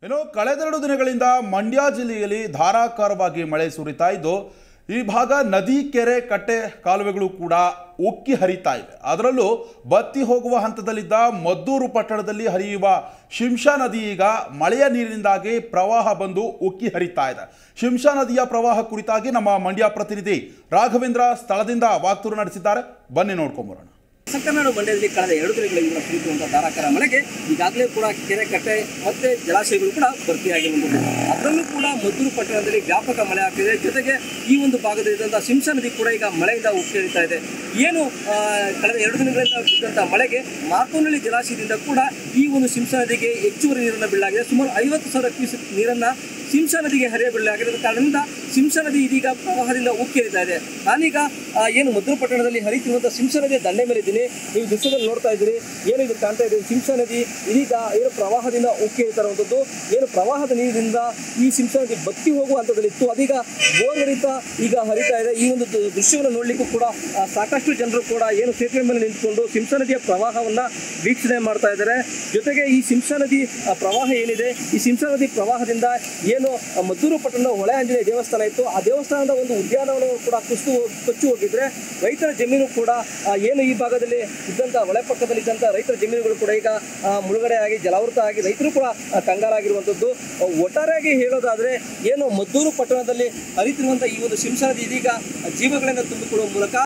ಇನ್ನು ಕಳೆದೆರಡು ದಿನಗಳಿಂದ ಮಂಡ್ಯ ಜಿಲ್ಲೆಯಲ್ಲಿ ಧಾರಾಕಾರವಾಗಿ ಮಳೆ ಸುರಿತಾ ಇದ್ದು ಈ ಭಾಗ ನದಿ ಕೆರೆ ಕಟ್ಟೆ ಕಾಲುವೆಗಳು ಕೂಡ ಉಕ್ಕಿ ಹರಿತಾ ಇದೆ ಅದರಲ್ಲೂ ಬತ್ತಿ ಹೋಗುವ ಹಂತದಲ್ಲಿದ್ದ ಮದ್ದೂರು ಪಟ್ಟಣದಲ್ಲಿ ಹರಿಯುವ ಶಿಂಷಾ ನದಿ ಈಗ ಮಳೆಯ ನೀರಿನಿಂದಾಗಿ ಪ್ರವಾಹ ಬಂದು ಉಕ್ಕಿ ಹರಿತಾ ಇದೆ ಶಿಂಷಾ ನದಿಯ ಪ್ರವಾಹ ಕುರಿತಾಗಿ ನಮ್ಮ ಮಂಡ್ಯ ಪ್ರತಿನಿಧಿ ರಾಘವೇಂದ್ರ ಸ್ಥಳದಿಂದ ವಾಕ್ತೂರು ನಡೆಸಿದ್ದಾರೆ ಬನ್ನಿ ನೋಡ್ಕೊಂಬರೋಣ ಸಂಕನಾಡು ಮಂಡ್ಯದಲ್ಲಿ ಕಳೆದ ಎರಡು ದಿನಗಳಿಂದ ಸುರಿಯುವಂತಹ ಧಾರಾಕಾರ ಮಳೆಗೆ ಈಗಾಗಲೇ ಕೂಡ ಕೆರೆ ಕಟ್ಟೆ ಮತ್ತೆ ಜಲಾಶಯಗಳು ಕೂಡ ಭರ್ತಿಯಾಗಿರುವುದು ಅದರಲ್ಲೂ ಕೂಡ ಮದ್ದೂರು ಪಟ್ಟಣದಲ್ಲಿ ವ್ಯಾಪಕ ಮಳೆ ಆಗ್ತಿದೆ ಜೊತೆಗೆ ಈ ಒಂದು ಭಾಗದಲ್ಲಿದ್ದಂತಹ ಸಿಂಸಾ ನದಿ ಕೂಡ ಈಗ ಮಳೆಯಿಂದ ಉಕ್ಕೇಳ್ತಾ ಇದೆ ಏನು ಆ, ಕಳೆದ ಎರಡು ದಿನಗಳಿಂದ ಬಿದ್ದಂತಹ ಮಳೆಗೆ ಮಾರ್ಕೋನಹಳ್ಳಿ ಜಲಾಶಯದಿಂದ ಕೂಡ ಈ ಒಂದು ಸಿಂಸಾ ನದಿಗೆ ಹೆಚ್ಚುವರಿ ನೀರನ್ನು ಬಿಡಲಾಗಿದೆ ಸುಮಾರು ಐವತ್ತು ಸಾವಿರ ಕ್ಯೂಸೆಕ್ ನೀರನ್ನ ಸಿಂಸಾ ನದಿಗೆ ಹರಿಯ ಬಿಡಲಾಗಿರುವ ಕಾರಣದಿಂದ ಸಿಂಸಾ ನದಿ ಇದೀಗ ಪ್ರವಾಹದಿಂದ ಉಕ್ಕೇರಿತಾ ಇದೆ ನಾನೀಗ ಆ, ಏನು ಮದ್ದೂರು ಪಟ್ಟಣದಲ್ಲಿ ಹರಿತಿರುವಂತಹ ಸಿಂಸಾ ನದಿಯ ದಂಡೆ ಮೇಲೆ ಇದ್ದೀನಿ ನೀವು ದೃಶ್ಯದಲ್ಲಿ ನೋಡ್ತಾ ಇದ್ದೀರಿ ಏನು ಇದು ಕಾಣ್ತಾ ಇದೆ ಸಿಂಸಾ ನದಿ ಇದೀಗ ಏನು ಪ್ರವಾಹದಿಂದ ಉಕ್ಕೇರಿತಾ ಇರುವಂಥದ್ದು ಏನು ಪ್ರವಾಹದ ನೀರಿನಿಂದ ಈ ಸಿಂಸಾ ನದಿ ಬತ್ತಿ ಹೋಗುವ ಹಂತದಲ್ಲಿತ್ತು ಅದೀಗ ಬೋರ್ಗರಿತ ಈಗ ಹರಿತಾ ಇದೆ ಈ ಒಂದು ದ- ದೃಶ್ಯವನ್ನು ನೋಡ್ಲಿಕ್ಕೂ ಕೂಡ ಆ, ಸಾಕಷ್ಟು ಜನರು ಕೂಡ ಏನು ಸೇತುವೆ ಮೇಲೆ ನಿಂತ್ಕೊಂಡು ಸಿಂಸಾ ನದಿಯ ಪ್ರವಾಹವನ್ನ ವೀಕ್ಷಣೆ ಮಾಡ್ತಾ ಇದ್ದಾರೆ ಜೊತೆಗೆ ಈ ಸಿಂಸಾ ನದಿ ಆ, ಪ್ರವಾಹ ಏನಿದೆ ಈ ಸಿಂಸಾ ನದಿ ಪ್ರವಾಹದಿಂದ ಏನು ಆ, ಮದ್ದೂರು ಪಟ್ಟಣದ ಹೊಳೆ ಆಂಜನೇಯ ದೇವಸ್ಥಾನ ಇತ್ತು ಆ ದೇವಸ್ಥಾನದ ಒಂದು ಉದ್ಯಾನವನವು ಕೂಡ ಕುಸಿದು ಹೋಗ್- ಕೊಚ್ಚಿ ಹೋಗಿದ್ರೆ ರೈತರ ಜಮೀನು ಕೂಡ ಆ, ಏನು ಈ ಭಾಗದಲ್ಲಿ ಇದ್ದಂಥ ಹೊಳೆ ಪಕ್ಕದಲ್ಲಿ ಇದ್ದಂಥ ರೈತರ ಜಮೀನುಗಳು ಕೂಡ ಈಗ ಆ, ಮುಳುಗಡೆ ಆಗಿ ಜಲಾವೃತ ಆಗಿ ರೈತರು ಕೂಡ ಆ, ಕಂಗಾಲಾಗಿರುವಂಥದ್ದು ಆ, ಒಟ್ಟಾರೆಯಾಗಿ ಹೇಳೋದಾದ್ರೆ ಏನು ಮದ್ದೂರು ಪಟ್ಟಣದಲ್ಲಿ ಹರಿತಿರುವಂಥ ಈ ಒಂದು ಸಿಂಸಾ ನದಿ ಇದೀಗ ಜೀವಗಳನ್ನು ತುಂಬಿಕೊಡುವ ಮೂಲಕ